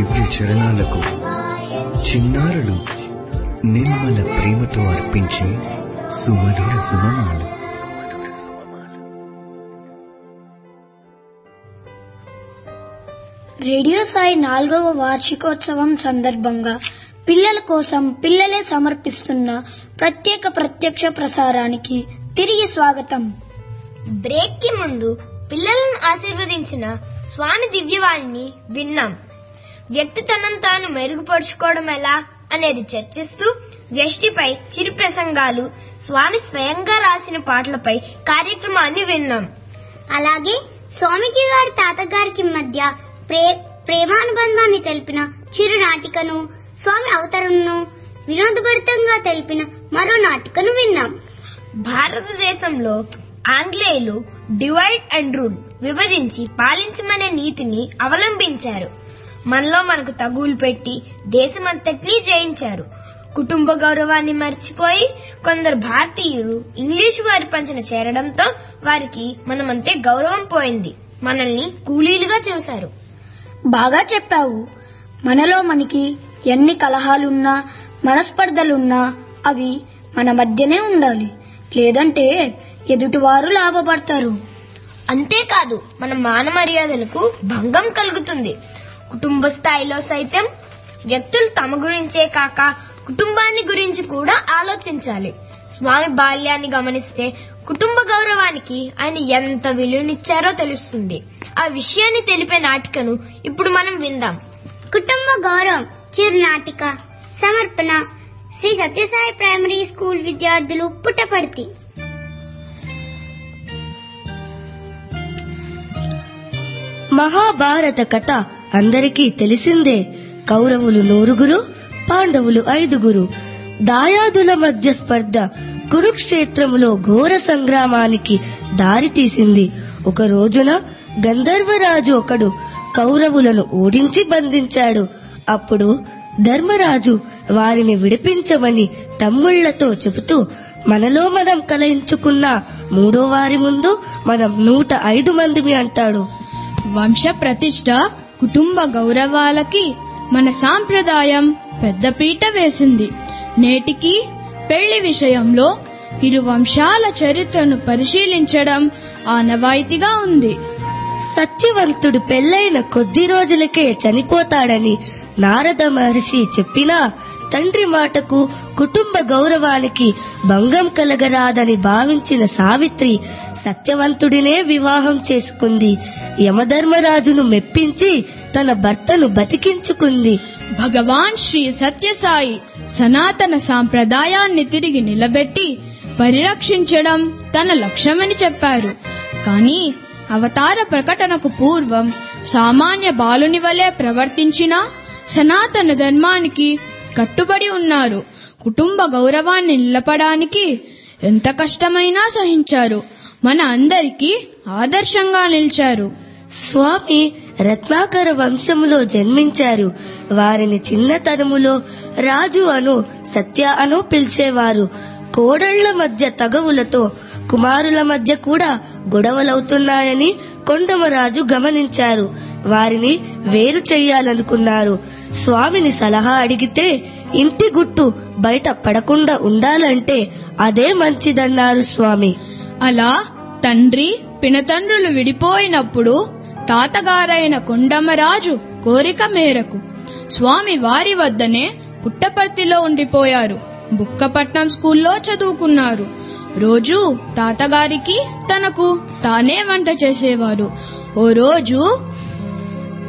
దివ్య చరణాలకు చిన్నారులు నిర్మల ప్రేమతో అర్పించే సుమధుర సుమమాలు రేడియో సాయి నాలుగవ వార్షికోత్సవం సందర్భంగా పిల్లల కోసం పిల్లలే సమర్పిస్తున్న ప్రత్యేక ప్రత్యక్ష ప్రసారానికి తిరిగి స్వాగతం బ్రేక్ కి ముందు పిల్లలను ఆశీర్వదించిన స్వామి దివ్యవాణిని విన్నాం వ్యక్తితనం తాను మెరుగుపరుచుకోవడం ఎలా అనేది చర్చిస్తూ వ్యష్టిపై చిరు ప్రసంగాలు స్వామి స్వయంగా రాసిన పాటలపై కార్యక్రమాన్ని విన్నాం అలాగే స్వామికి గారి తాతగారికి మధ్య ప్రే ప్రేమానుబంధాన్ని తెలిపిన చిరు నాటికను స్వామి అవతరణను వినోదభరితంగా తెలిపిన మరో నాటికను విన్నాం భారతదేశంలో ఆంగ్లేయులు డివైడ్ అండ్ రూల్ విభజించి పాలించమనే నీతిని అవలంబించారు మనలో మనకు తగులు పెట్టి దేశమంతటినీ జయించారు కుటుంబ గౌరవాన్ని మర్చిపోయి కొందరు భారతీయులు ఇంగ్లీషు వారి పంచన చేరడంతో వారికి మనమంతే గౌరవం పోయింది మనల్ని కూలీలుగా చూశారు బాగా చెప్పావు మనలో మనకి ఎన్ని కలహాలున్నా మనస్పర్ధలున్నా అవి మన మధ్యనే ఉండాలి లేదంటే ఎదుటివారు లాభపడతారు అంతేకాదు మన మాన మర్యాదలకు భంగం కలుగుతుంది కుటుంబ స్థాయిలో సైతం వ్యక్తులు తమ గురించే కాక కుటుంబాన్ని గురించి కూడా ఆలోచించాలి స్వామి బాల్యాన్ని గమనిస్తే కుటుంబ గౌరవానికి ఆయన ఎంత విలువనిచ్చారో తెలుస్తుంది ఆ విషయాన్ని తెలిపే నాటికను ఇప్పుడు మనం విందాం కుటుంబ గౌరవం చిరు నాటిక సమర్పణ శ్రీ సత్యసాయి ప్రైమరీ స్కూల్ విద్యార్థులు పుట్టపర్తి మహాభారత కథ అందరికీ తెలిసిందే కౌరవులు నూరుగురు పాండవులు ఐదుగురు దాయాదుల మధ్య స్పర్ధ కురుక్షేత్రములో ఘోర సంగ్రామానికి దారితీసింది ఒక రోజున గంధర్వరాజు ఒకడు కౌరవులను ఓడించి బంధించాడు అప్పుడు ధర్మరాజు వారిని విడిపించమని తమ్ముళ్లతో చెబుతూ మనలో మనం కలయించుకున్న మూడో వారి ముందు మనం నూట ఐదు మందిమి అంటాడు వంశ ప్రతిష్ట కుటుంబ గౌరవాలకి మన సాంప్రదాయం పెద్దపీట వేసింది నేటికి పెళ్లి విషయంలో ఇరు వంశాల చరిత్రను పరిశీలించడం ఆనవాయితీగా ఉంది సత్యవంతుడు పెళ్లైన కొద్ది రోజులకే చనిపోతాడని నారద మహర్షి చెప్పినా తండ్రి మాటకు కుటుంబ గౌరవానికి భంగం కలగరాదని భావించిన సావిత్రి సత్యవంతుడినే వివాహం చేసుకుంది యమధర్మరాజును మెప్పించి తన భర్తను బతికించుకుంది భగవాన్ శ్రీ సత్యసాయి సనాతన సాంప్రదాయాన్ని తిరిగి నిలబెట్టి పరిరక్షించడం తన లక్ష్యమని చెప్పారు కానీ అవతార ప్రకటనకు పూర్వం సామాన్య బాలుని వలె ప్రవర్తించిన సనాతన ధర్మానికి కట్టుబడి ఉన్నారు కుటుంబ గౌరవాన్ని నిలపడానికి ఎంత కష్టమైనా సహించారు మన అందరికీ ఆదర్శంగా నిలిచారు స్వామి రత్నాకర వంశములో జన్మించారు వారిని చిన్నతనములో రాజు అను సత్య అను పిలిచేవారు కోడళ్ల మధ్య తగవులతో కుమారుల మధ్య కూడా గొడవలవుతున్నాయని కొండమరాజు గమనించారు వారిని వేరు చెయ్యాలనుకున్నారు స్వామిని సలహా అడిగితే ఇంటి గుట్టు బయట పడకుండా ఉండాలంటే అదే మంచిదన్నారు స్వామి అలా తండ్రి పినతండ్రులు విడిపోయినప్పుడు తాతగారైన కొండమరాజు కోరిక మేరకు స్వామి వారి వద్దనే పుట్టపర్తిలో ఉండిపోయారు బుక్కపట్నం స్కూల్లో చదువుకున్నారు రోజు తాతగారికి తనకు తానే వంట చేసేవారు ఓ రోజు